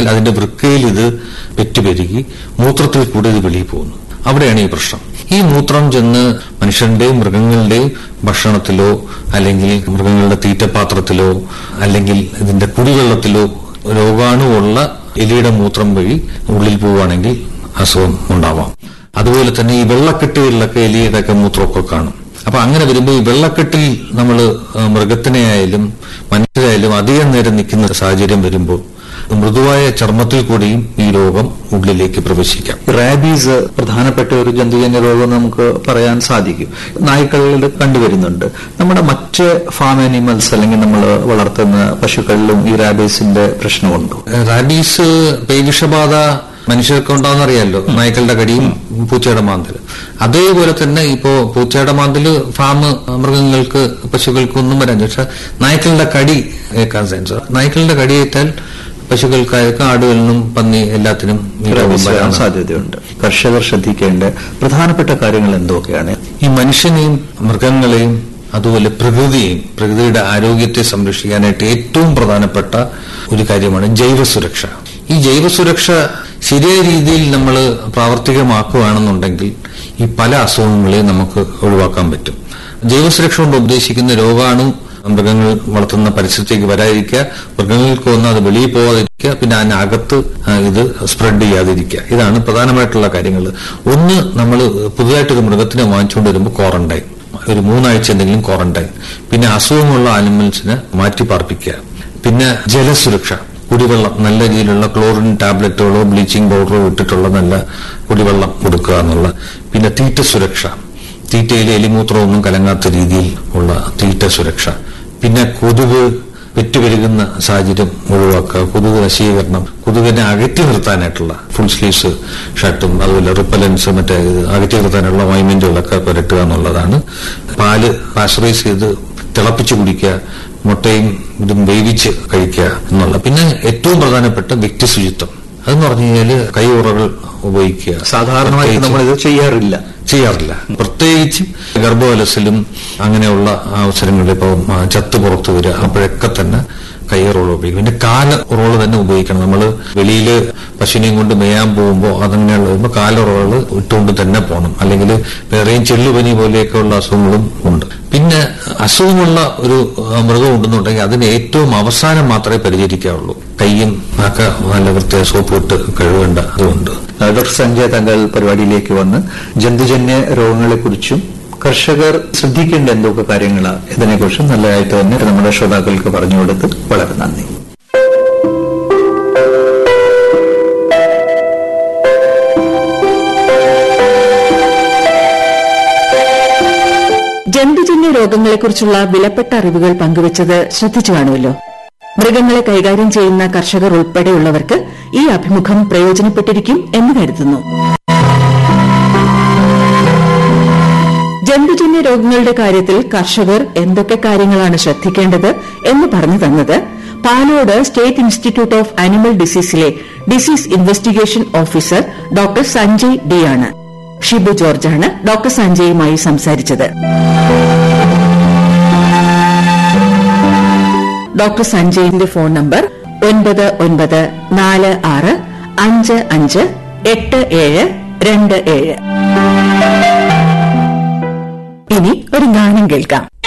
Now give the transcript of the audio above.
അതിന്റെ വൃക്കയിൽ ഇത് പെറ്റുപെരുകി മൂത്രത്തിൽ കൂടെ ഇത് വെളിയിൽ പോകുന്നു അവിടെയാണ് ഈ പ്രശ്നം ഈ മൂത്രം ചെന്ന് മനുഷ്യന്റെയും മൃഗങ്ങളുടെയും ഭക്ഷണത്തിലോ അല്ലെങ്കിൽ മൃഗങ്ങളുടെ തീറ്റപാത്രത്തിലോ അല്ലെങ്കിൽ ഇതിന്റെ കുടിവെള്ളത്തിലോ രോഗാണുവുള്ള എലിയുടെ മൂത്രം വഴി ഉള്ളിൽ പോവുകയാണെങ്കിൽ അസുഖം ഉണ്ടാവാം അതുപോലെ തന്നെ ഈ വെള്ളക്കെട്ടുകളിലൊക്കെ എലിയുടെ ഒക്കെ മൂത്രമൊക്കെ കാണും അപ്പൊ അങ്ങനെ വരുമ്പോൾ ഈ വെള്ളക്കെട്ടിൽ നമ്മൾ മൃഗത്തിനെ ആയാലും മനുഷ്യരായാലും അധികം നേരം നിൽക്കുന്ന സാഹചര്യം വരുമ്പോൾ മൃദുവായ ചർമ്മത്തിൽ കൂടിയും ഈ രോഗം ഉള്ളിലേക്ക് പ്രവേശിക്കാം റാബീസ് പ്രധാനപ്പെട്ട ഒരു ജന്തുജന്യ രോഗം നമുക്ക് പറയാൻ സാധിക്കും നായ്ക്കളിൽ കണ്ടുവരുന്നുണ്ട് നമ്മുടെ മറ്റ് ഫാം ആനിമൽസ് അല്ലെങ്കിൽ നമ്മൾ വളർത്തുന്ന പശുക്കളിലും ഈ റാബീസിന്റെ പ്രശ്നമുണ്ടോ റാബീസ് പേവിഷബാധ മനുഷ്യർക്ക് ഉണ്ടാവുന്നറിയാലോ നായ്ക്കളുടെ കടിയും പൂച്ചയുടെ മാന്തല് അതേപോലെ തന്നെ ഇപ്പോ പൂച്ചയുടെ മാന്തല് ഫാം മൃഗങ്ങൾക്ക് പശുക്കൾക്ക് ഒന്നും വരാൻ പക്ഷെ നായ്ക്കളുടെ കടി ഏൽക്കാൻ ചാൻസ് നായ്ക്കളുടെ കടിയേറ്റാൽ പശുക്കൾക്കായാലും ആടുകളിലും പന്നി എല്ലാത്തിനും ഈ രോഗം റാബീസ് വരാൻ വരാൻ സാധ്യതയുണ്ട് കർഷകർ ശ്രദ്ധിക്കേണ്ട പ്രധാനപ്പെട്ട കാര്യങ്ങൾ എന്തൊക്കെയാണ് ഈ മനുഷ്യനെയും മൃഗങ്ങളെയും അതുപോലെ പ്രകൃതിയെയും പ്രകൃതിയുടെ ആരോഗ്യത്തെ സംരക്ഷിക്കാനായിട്ട് ഏറ്റവും പ്രധാനപ്പെട്ട ഒരു കാര്യമാണ് ജൈവസുരക്ഷ ഈ ജൈവസുരക്ഷ ശരിയായ രീതിയിൽ നമ്മൾ പ്രാവർത്തികമാക്കുകയാണെന്നുണ്ടെങ്കിൽ ഈ പല അസുഖങ്ങളെയും നമുക്ക് ഒഴിവാക്കാൻ പറ്റും ജൈവസുരക്ഷ കൊണ്ട് ഉദ്ദേശിക്കുന്ന രോഗാണു മൃഗങ്ങൾ വളർത്തുന്ന പരിസരത്തേക്ക് വരാതിരിക്കുക മൃഗങ്ങൾക്ക് വന്ന് അത് വെളിയിൽ പോകാതിരിക്കുക പിന്നെ അതിനകത്ത് ആ, ഇത് സ്പ്രെഡ് ചെയ്യാതിരിക്കുക ഇതാണ് പ്രധാനമായിട്ടുള്ള കാര്യങ്ങൾ ഒന്ന് നമ്മൾ പുതുതായിട്ടൊരു മൃഗത്തിനെ വാങ്ങിച്ചുകൊണ്ട് വരുമ്പോൾ ക്വാറന്റൈൻ ഒരു മൂന്നാഴ്ച എന്തെങ്കിലും ക്വാറന്റൈൻ പിന്നെ അസുഖമുള്ള ആനിമൽസിനെ മാറ്റി പാർപ്പിക്കുക പിന്നെ ജലസുരക്ഷ കുടിവെള്ളം നല്ല രീതിയിലുള്ള ക്ലോറിൻ ടാബ്ലറ്റുകളോ ബ്ലീച്ചിങ് പൗഡറോ ഇട്ടിട്ടുള്ള നല്ല കുടിവെള്ളം കൊടുക്കുക എന്നുള്ള പിന്നെ തീറ്റ സുരക്ഷ തീറ്റയിൽ എലിമൂത്രമൊന്നും കലങ്ങാത്ത രീതിയിൽ ഉള്ള തീറ്റ സുരക്ഷ പിന്നെ കൊതുക് പെറ്റുപെരുകുന്ന സാഹചര്യം ഒഴിവാക്കുക കൊതുക് നശീകരണം കൊതുകിനെ അകറ്റി നിർത്താനായിട്ടുള്ള ഫുൾ സ്ലീവ്സ് ഷർട്ടും അതുപോലെ റിപ്പലൻസ് മറ്റേ ഇത് അകറ്റി നിർത്താനുള്ള ഓയിൻമെന്റുകളൊക്കെ പുരട്ടുക എന്നുള്ളതാണ് പാല് പാശ്ചറൈസ് ചെയ്ത് തിളപ്പിച്ച് കുടിക്കുക മുട്ടയും ഇതും വേവിച്ച് കഴിക്കുക എന്നുള്ള പിന്നെ ഏറ്റവും പ്രധാനപ്പെട്ട വ്യക്തി ശുചിത്വം അതെന്ന് പറഞ്ഞു കഴിഞ്ഞാല് കൈ ഉറകൾ ഉപയോഗിക്കുക സാധാരണമായിട്ട് നമ്മൾ ഇത് ചെയ്യാറില്ല ചെയ്യാറില്ല പ്രത്യേകിച്ച് ഗർഭവലസിലും അങ്ങനെയുള്ള അവസരങ്ങളിൽ ഇപ്പോൾ ചത്ത് പുറത്തു വരിക അപ്പോഴൊക്കെ തന്നെ കയ്യറോള് ഉപയോഗിക്കും പിന്നെ കാല ഉറോള് തന്നെ ഉപയോഗിക്കണം നമ്മൾ വെളിയിൽ പശുവിനെയും കൊണ്ട് മേയാൻ പോകുമ്പോൾ അതങ്ങനെയുള്ള വരുമ്പോൾ കാലുറകൾ ഇട്ടുകൊണ്ട് തന്നെ പോകണം അല്ലെങ്കിൽ വേറെയും ചെള്ളുപനി പോലെയൊക്കെ ഉള്ള അസുഖങ്ങളും ഉണ്ട് പിന്നെ അസുഖമുള്ള ഒരു ആ, മൃഗം ഉണ്ടെന്നുണ്ടെങ്കിൽ അതിന് ഏറ്റവും അവസാനം മാത്രമേ പരിചരിക്കാവുള്ളൂ കയ്യും ഒക്കെ നല്ല വൃത്തിയായ സോപ്പ് ഇട്ട് കഴുകേണ്ട അതുകൊണ്ട് ഡോക്ടർ സഞ്ജയ് തങ്ങൾ പരിപാടിയിലേക്ക് വന്ന് ജന്തുജന്യ രോഗങ്ങളെക്കുറിച്ചും കർഷകർ ശ്രദ്ധിക്കേണ്ട എന്തൊക്കെ കാര്യങ്ങളാണ് ഇതിനെക്കുറിച്ചും നല്ലതായിട്ട് തന്നെ നമ്മുടെ ശ്രോതാക്കൾക്ക് പറഞ്ഞു കൊടുത്ത് വളരെ നന്ദി ജന്തുജന്യ രോഗങ്ങളെക്കുറിച്ചുള്ള വിലപ്പെട്ട അറിവുകൾ പങ്കുവച്ചത് ശ്രദ്ധിച്ചു കാണുമല്ലോ മൃഗങ്ങളെ കൈകാര്യം ചെയ്യുന്ന കർഷകർ ഉൾപ്പെടെയുള്ളവർക്ക് ഈ അഭിമുഖം പ്രയോജനപ്പെട്ടിരിക്കും എന്ന് കരുതുന്നു ജന്തുജന്യ രോഗങ്ങളുടെ കാര്യത്തിൽ കർഷകർ എന്തൊക്കെ കാര്യങ്ങളാണ് ശ്രദ്ധിക്കേണ്ടത് എന്ന് പറഞ്ഞു തന്നത് Palode state institute of animal ഡിസീസിലെ disease investigation officer doctor Sanjay D ആണ് ഷിബു ജോർജാണ് ഡോക്ടർ സഞ്ജയുമായി സംസാരിച്ചത് ഡോക്ടർ സഞ്ജയിന്റെ ഫോൺ നമ്പർ ഒൻപത് ഒൻപത് നാല് ആറ് അഞ്ച് അഞ്ച് എട്ട് ഏഴ് രണ്ട് ഏഴ് ഇനി ഒരു ഗാനം കേൾക്കാം